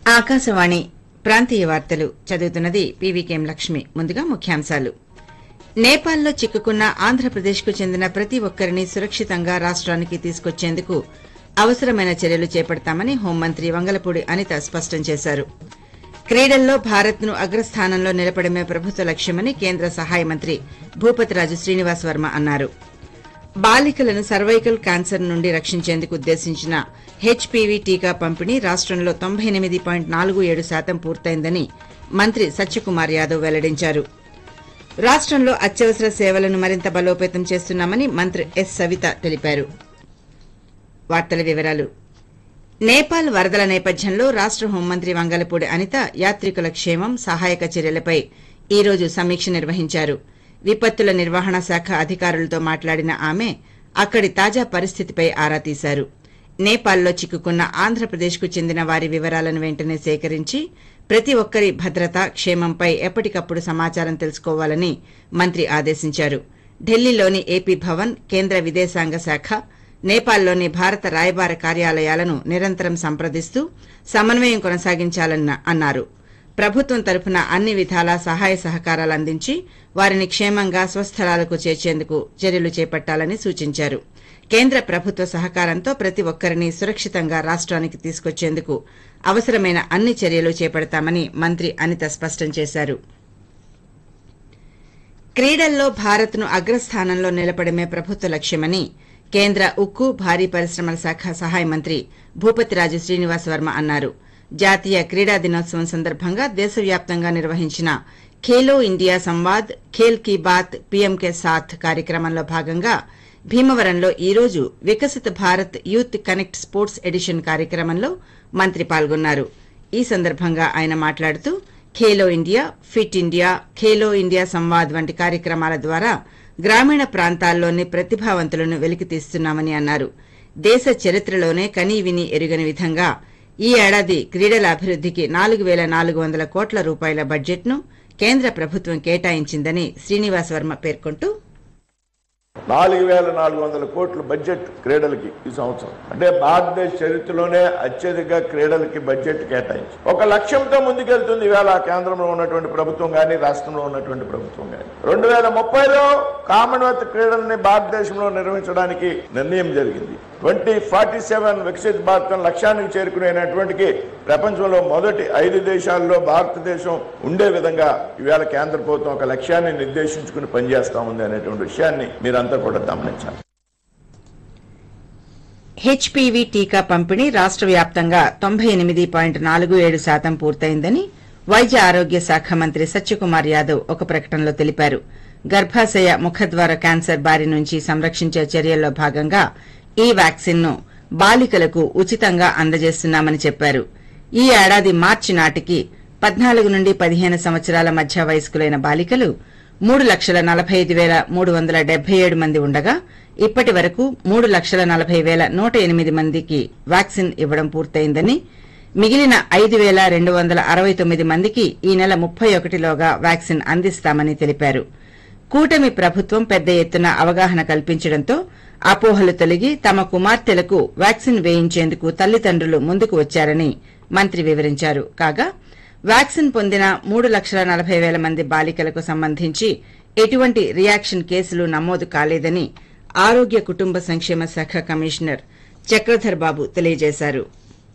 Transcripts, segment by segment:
ఆకాశవాణి ప్రాంతీయ వార్తలు చదువుతున్నది పీవీకేఎం లక్ష్మి ముందుగా ముఖ్యాంశాలు నేపాల్లో చిక్కుకున్న ఆంధ్రప్రదేశ్కు చెందిన ప్రతి ఒక్కరిని సురక్షితంగా రాష్ట్రానికి తీసుకొచ్చేందుకు అవసరమైన చర్యలు చేపడతామని హోంమంత్రి వంగలపూడి అనిత స్పష్టం చేశారు క్రీడల్లో భారత్ను అగ్రస్థానంలో నిలపడమే ప్రభుత్వ లక్ష్యమని కేంద్ర సహాయ మంత్రి భూపతిరాజు శ్రీనివాస్ వర్మ అన్నారు బాలికలను సర్వైకల్ క్యాన్సర్ నుండి రక్షించేందుకు ఉద్దేశించిన హెచ్పీవీ టీకా పంపిణీ రాష్టంలో తొంభై ఎనిమిది పాయింట్ నాలుగు ఏడు శాతం పూర్తయిందని మంత్రి సత్యకుమార్ యాదవ్ వెల్లడించారు రాష్టంలో అత్యవసర సేవలను మరింత బలోపేతం చేస్తున్నామని మంత్రి ఎస్ సవిత తెలిపారు వార్తల వివరాలు నేపాల్ వరదల నేపథ్యంలో రాష్ట హోంమంత్రి వంగలపూడి అనిత యాత్రికుల క్షేమం సహాయక చర్యలపై ఈ రోజు సమీక్ష నిర్వహించారు విపత్తుల నిర్వహణ శాఖ అధికారులతో మాట్లాడిన ఆమె అక్కడి తాజా పరిస్థితిపై ఆరా తీశారు నేపాల్లో చిక్కుకున్న ఆంధ్రప్రదేశ్కు చెందిన వారి వివరాలను వెంటనే సేకరించి ప్రతి ఒక్కరి భద్రత క్షేమంపై ఎప్పటికప్పుడు సమాచారం తెలుసుకోవాలని మంత్రి ఆదేశించారు ఢిల్లీలోని ఏపీ భవన్ కేంద్ర విదేశాంగ శాఖ నేపాల్లోని భారత రాయబార కార్యాలయాలను నిరంతరం సంప్రదిస్తూ సమన్వయం కొనసాగించాలన్న అన్నారు ప్రభుత్వం తరపున అన్ని విధాలా సహాయ సహకారాలు అందించి వారిని క్షేమంగా స్వస్థలాలకు చేర్చేందుకు చర్యలు చేపట్టాలని సూచించారు కేంద్ర ప్రభుత్వ సహకారంతో ప్రతి ఒక్కరిని సురక్షితంగా రాష్ట్రానికి తీసుకొచ్చేందుకు అవసరమైన అన్ని చర్యలు చేపడతామని మంత్రి అనిత స్పష్టం చేశారు క్రీడల్లో భారత్ను అగ్రస్థానంలో నిలపడమే ప్రభుత్వ లక్ష్యమని కేంద్ర ఉక్కు భారీ పరిశ్రమల శాఖ సహాయ మంత్రి భూపతిరాజు శ్రీనివాస్ వర్మ అన్నారు జాతీయ క్రీడా దినోత్సవం సందర్భంగా దేశవ్యాప్తంగా నిర్వహించిన ఖేలో ఇండియా సంవాద్ ఖేల్ కీ బాత్ పీఎం కే సాథ్ కార్యక్రమంలో భాగంగా భీమవరంలో ఈ రోజు Viksit Bharat youth connect sports edition కార్యక్రమంలో మంత్రి పాల్గొన్నారు ఈ సందర్భంగా ఆయన మాట్లాడుతూ Khelo India fit India Khelo India Samvad వంటి కార్యక్రమాల ద్వారా గ్రామీణ ప్రాంతాల్లోని ప్రతిభావంతులను వెలికితీస్తున్నామని అన్నారు దేశ చరిత్రలోనే కనీ విని ఎరుగని విధంగా ఈ ఏడాది క్రీడల అభివృద్ధికి నాలుగు వేల నాలుగు వందల కోట్ల రూపాయల బడ్జెట్ను కేంద్ర ప్రభుత్వం కేటాయించిందని శ్రీనివాస్ వర్మ పేర్కొంటూ నాలుగు వేల నాలుగు వందల కోట్ల బడ్జెట్ క్రీడలకి ఈ సంవత్సరం అంటే భారతదేశ చరిత్రలోనే అత్యధిక క్రీడలకి బడ్జెట్ కేటాయించి ఒక లక్ష్యంతో ముందుకెళ్తుంది ఈవేళ కేంద్రంలో ఉన్నటువంటి ప్రభుత్వం కానీ రాష్ట్రంలో ఉన్నటువంటి ప్రభుత్వం కానీ రెండు వేల ముప్పైలో కామన్వెల్త్ క్రీడల్ని భారతదేశంలో నిర్వహించడానికి నిర్ణయం జరిగింది twenty forty seven Viksit Bharat లక్ష్యానికి చేరుకునేటువంటి ప్రపంచంలో మొదటి ఐదు దేశాల్లో భారతదేశం ఉండే విధంగా ఈవేళ కేంద్ర ప్రభుత్వం ఒక లక్ష్యాన్ని నిర్దేశించుకుని పనిచేస్తా ఉంది అనేటువంటి విషయాన్ని మీరంతా కూడా గమనించాలి హెచ్పీవీ టీకా పంపిణీ రాష్ట వ్యాప్తంగా తొంభై ఎనిమిది పాయింట్ నాలుగు ఏడు శాతం పూర్తయిందని వైద్య ఆరోగ్య శాఖ మంత్రి సత్యకుమార్ యాదవ్ ఒక ప్రకటనలో తెలిపారు గర్భాశయ ముఖద్వార క్యాన్సర్ బారి నుంచి సంరక్షించే చర్యల్లో భాగంగా ఈ వ్యాక్సిన్ ను బాలికలకు ఉచితంగా అందజేస్తున్నామని చెప్పారు ఈ ఏడాది మార్చి నాటికి పద్నాలుగు నుండి పదిహేను సంవత్సరాల మధ్య వయస్కులైన బాలికలు మూడు లక్షల నలభై ఐదు వేల మూడు వందల డెబ్బై ఏడు మంది ఉండగా ఇప్పటి వరకు మూడు లక్షల నలభై వేల నూట ఎనిమిది మందికి వ్యాక్సిన్ ఇవ్వడం పూర్తయిందని మిగిలిన ఐదు వేల రెండు వందల అరవై తొమ్మిది మందికి ఈ నెల ముప్పై ఒకటిలోగా వ్యాక్సిన్ అందిస్తామని తెలిపారు కూటమి ప్రభుత్వం పెద్ద ఎత్తున అవగాహన కల్పించడంతో అపోహలు తొలగి తమ కుమార్తెలకు వ్యాక్సిన్ వేయించేందుకు తల్లిదండ్రులు ముందుకు వచ్చారని మంత్రి వివరించారు కాగా వ్యాక్సిన్ పొందిన మూడు లక్షల నలభై వేల మంది బాలికలకు సంబంధించి ఎటువంటి రియాక్షన్ కేసులు నమోదు కాలేదని ఆరోగ్య కుటుంబ సంక్షేమ శాఖ కమిషనర్ చక్రధర్ బాబు తెలియజేశారు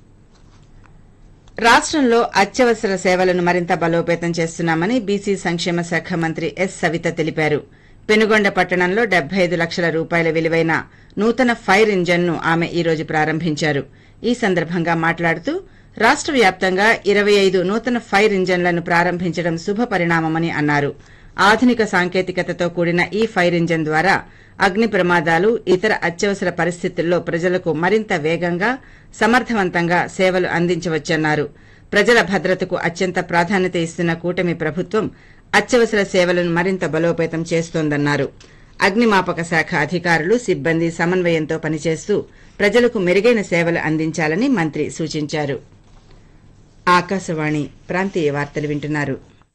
రాష్టంలో అత్యవసర సేవలను మరింత బలోపేతం చేస్తున్నామని బీసీ సంక్షేమ శాఖ మంత్రి ఎస్ సవిత తెలిపారు పెనుగొండ పట్టణంలో డెబ్బై ఐదు లక్షల రూపాయల విలువైన నూతన ఫైర్ ఇంజన్ ను ఆమె ఈ రోజు ప్రారంభించారు ఈ సందర్భంగా మాట్లాడుతూ రాష్ట వ్యాప్తంగా ఇరవై ఐదు నూతన ఫైర్ ఇంజన్లను ప్రారంభించడం శుభ పరిణామమని అన్నారు ఆధునిక సాంకేతికతతో కూడిన ఈ ఫైర్ ఇంజన్ ద్వారా అగ్ని ప్రమాదాలు ఇతర అత్యవసర పరిస్థితుల్లో ప్రజలకు మరింత వేగంగా సమర్థవంతంగా సేవలు అందించవచ్చన్నారు ప్రజల భద్రతకు అత్యంత ప్రాధాన్యత ఇస్తున్న కూటమి ప్రభుత్వం అత్యవసర సేవలను మరింత బలోపేతం చేస్తోందన్నారు అగ్నిమాపక శాఖ అధికారులు సిబ్బంది సమన్వయంతో పనిచేస్తూ ప్రజలకు మెరుగైన సేవలు అందించాలని మంత్రి సూచించారు ఆకాశవాణి ప్రాంతీయ వార్తలు వింటున్నారు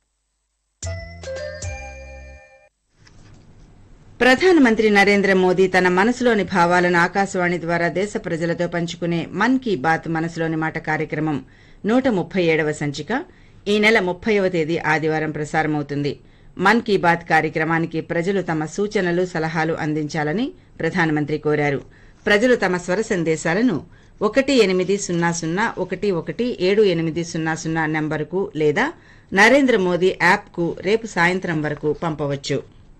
ప్రధానమంత్రి నరేంద్ర మోదీ తన మనసులోని భావాలను ఆకాశవాణి ద్వారా దేశ ప్రజలతో పంచుకునే మన్ కీ బాత్ మనసులోని మాట కార్యక్రమం నూట ముప్పై ఏడవ సంచిక ఈ నెల ముప్పైవ తేదీ ఆదివారం ప్రసారమవుతుంది మన్ కీ బాత్ కార్యక్రమానికి ప్రజలు తమ సూచనలు సలహాలు అందించాలని ప్రధానమంత్రి కోరారు ప్రజలు తమ స్వర సందేశాలను ఒకటి ఎనిమిది సున్నా సున్నా ఒకటి ఒకటి ఏడు ఎనిమిది సున్నా సున్నా నెంబరుకు లేదా నరేంద్ర మోదీ యాప్కు రేపు సాయంత్రం వరకు పంపవచ్చు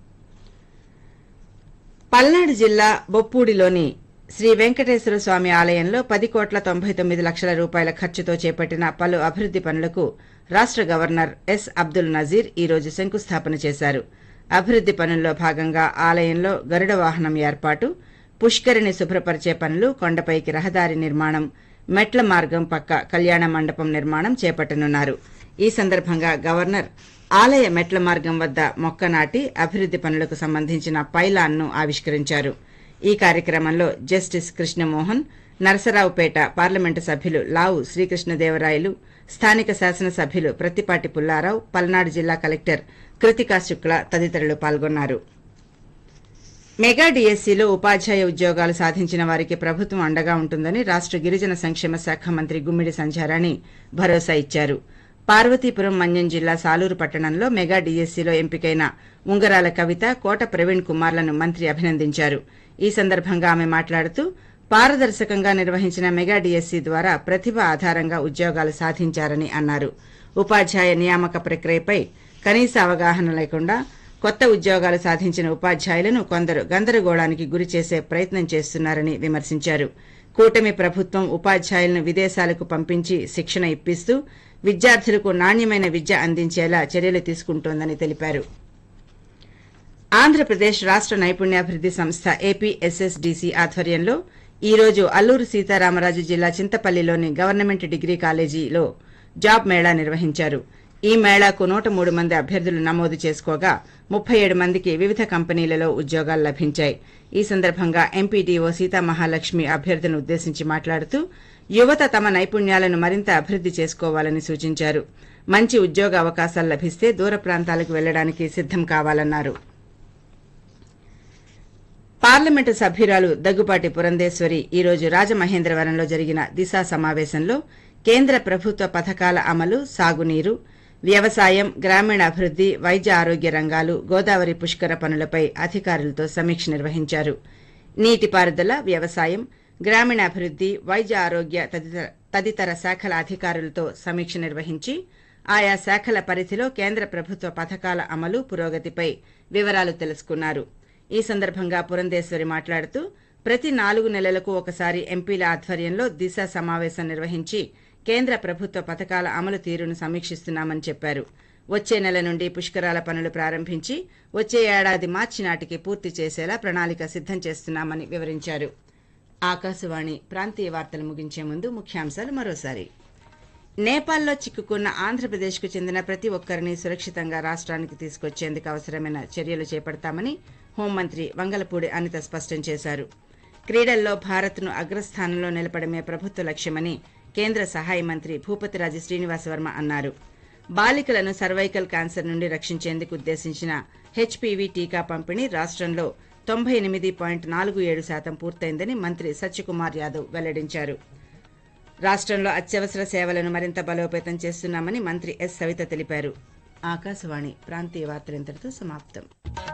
పల్నాడు జిల్లా బొప్పూడిలోని శ్రీ వెంకటేశ్వర స్వామి ఆలయంలో పది కోట్ల తొంభై తొమ్మిది లక్షల రూపాయల ఖర్చుతో చేపట్టిన పలు అభివృద్ది పనులకు రాష్ట గవర్నర్ ఎస్ అబ్దుల్ నజీర్ ఈ రోజు శంకుస్థాపన చేశారు అభివృద్ది పనుల్లో భాగంగా ఆలయంలో గరుడ వాహనం ఏర్పాటు పుష్కరిణి శుభ్రపరిచే పనులు కొండపైకి రహదారి నిర్మాణం మెట్ల మార్గం పక్క కళ్యాణ మండపం నిర్మాణం చేపట్టనున్నారు ఈ సందర్భంగా గవర్నర్ ఆలయ మెట్ల మార్గం వద్ద మొక్క నాటి అభివృద్ది పనులకు సంబంధించిన పైలాన్ను ఆవిష్కరించారు ఈ కార్యక్రమంలో జస్టిస్ కృష్ణమోహన్ నరసరావుపేట పార్లమెంటు సభ్యులు లావు శ్రీకృష్ణదేవరాయలు స్థానిక శాసనసభ్యులు ప్రత్తిపాటి పుల్లారావు పల్నాడు జిల్లా కలెక్టర్ కృతికా శుక్ల తదితరులు పాల్గొన్నారు మెగా డిఎస్సీలో ఉపాధ్యాయ ఉద్యోగాలు సాధించిన వారికి ప్రభుత్వం అండగా ఉంటుందని రాష్ట గిరిజన సంక్షేమ శాఖ మంత్రి గుమ్మిడి సంధ్యారాణి భరోసా ఇచ్చారు పార్వతీపురం మన్యం జిల్లా సాలూరు పట్టణంలో మెగా డిఎస్సీలో ఎంపికైన ఉంగరాల కవిత కోట ప్రవీణ్ కుమార్లను మంత్రి అభినందించారు ఈ సందర్భంగా ఆమె మాట్లాడుతూ పారదర్శకంగా నిర్వహించిన మెగా డిఎస్సీ ద్వారా ప్రతిభ ఆధారంగా ఉద్యోగాలు సాధించారని అన్నారు ఉపాధ్యాయ నియామక ప్రక్రియపై కనీస అవగాహన లేకుండా కొత్త ఉద్యోగాలు సాధించిన ఉపాధ్యాయులను కొందరు గందరగోళానికి గురి చేసే ప్రయత్నం చేస్తున్నారని విమర్శించారు కూటమి ప్రభుత్వం ఉపాధ్యాయులను విదేశాలకు పంపించి శిక్షణ ఇప్పిస్తూ విద్యార్థులకు నాణ్యమైన విద్య అందించేలా చర్యలు తీసుకుంటోందని తెలిపారు ఆంధ్రప్రదేశ్ రాష్ట నైపుణ్యాభివృద్ది సంస్థ ఏపీఎస్ఎస్డీసీ ఆధ్వర్యంలో ఈ రోజు అల్లూరు సీతారామరాజు జిల్లా చింతపల్లిలోని గవర్నమెంట్ డిగ్రీ కాలేజీలో జాబ్ మేళా నిర్వహించారు ఈ మేళాకు నూట మూడు మంది అభ్యర్థులు నమోదు చేసుకోగా ముప్పై ఏడు మందికి వివిధ కంపెనీలలో ఉద్యోగాలు లభించాయి ఈ సందర్భంగా ఎంపీడీఓ సీతామహాలక్ష్మి అభ్యర్థులను ఉద్దేశించి మాట్లాడుతూ యువత తమ నైపుణ్యాలను మరింత అభివృద్ది చేసుకోవాలని సూచించారు మంచి ఉద్యోగ అవకాశాలు లభిస్తే దూర ప్రాంతాలకు వెళ్లడానికి సిద్దం కావాలన్నారు పార్లమెంటు సభ్యురాలు దగ్గుపాటి పురంధేశ్వరి ఈ రోజు రాజమహేంద్రవరంలో జరిగిన దిశా సమావేశంలో కేంద్ర ప్రభుత్వ పథకాల అమలు సాగునీరు వ్యవసాయం గ్రామీణాభివృద్ది వైద్య ఆరోగ్య రంగాలు గోదావరి పుష్కర పనులపై అధికారులతో సమీక్ష నిర్వహించారు నీటిపారుదల వ్యవసాయం గ్రామీణాభివృద్ది వైద్య ఆరోగ్య తదితర తదితర శాఖల అధికారులతో సమీక్ష నిర్వహించి ఆయా శాఖల పరిధిలో కేంద్ర ప్రభుత్వ పథకాల అమలు పురోగతిపై వివరాలు తెలుసుకున్నారు ఈ సందర్భంగా పురంధేశ్వరి మాట్లాడుతూ ప్రతి నాలుగు నెలలకు ఒకసారి ఎంపీల ఆధ్వర్యంలో దిశ సమావేశం నిర్వహించి కేంద్ర ప్రభుత్వ పథకాల అమలు తీరును సమీక్షిస్తున్నామని చెప్పారు వచ్చే నెల నుండి పుష్కరాల పనులు ప్రారంభించి వచ్చే ఏడాది మార్చి నాటికి పూర్తి చేసేలా ప్రణాళిక సిద్దం చేస్తున్నామని వివరించారు ఆకాశవాణి ప్రాంతీయ వార్తలు ముగించే ముందు ముఖ్యాంశాలు మరోసారి నేపాల్లో చిక్కుకున్న ఆంధ్రప్రదేశ్కు చెందిన ప్రతి ఒక్కరిని సురక్షితంగా రాష్ట్రానికి తీసుకొచ్చేందుకు అవసరమైన చర్యలు చేపడతామని హోంమంత్రి వంగలపూడి అనిత స్పష్టం చేశారు క్రీడల్లో భారత్ను అగ్రస్థానంలో నిలపడమే ప్రభుత్వ లక్ష్యమని కేంద్ర సహాయ మంత్రి భూపతిరాజు శ్రీనివాసవర్మ అన్నారు బాలికలను సర్వైకల్ క్యాన్సర్ నుండి రక్షించేందుకు ఉద్దేశించిన హెచ్పీవీ టీకా పంపిణీ రాష్ట్రంలో తొంభై ఎనిమిది పాయింట్ నాలుగు ఏడు శాతం పూర్తయిందని మంత్రి సత్యకుమార్ యాదవ్ వెల్లడించారు రాష్ట్రంలో అత్యవసర సేవలను మరింత బలోపేతం చేస్తున్నామని మంత్రి ఎస్ సవిత తెలిపారు ఆకాశవాణి ప్రాంతీయ వార్తలు ఇంతటితో సమాప్తం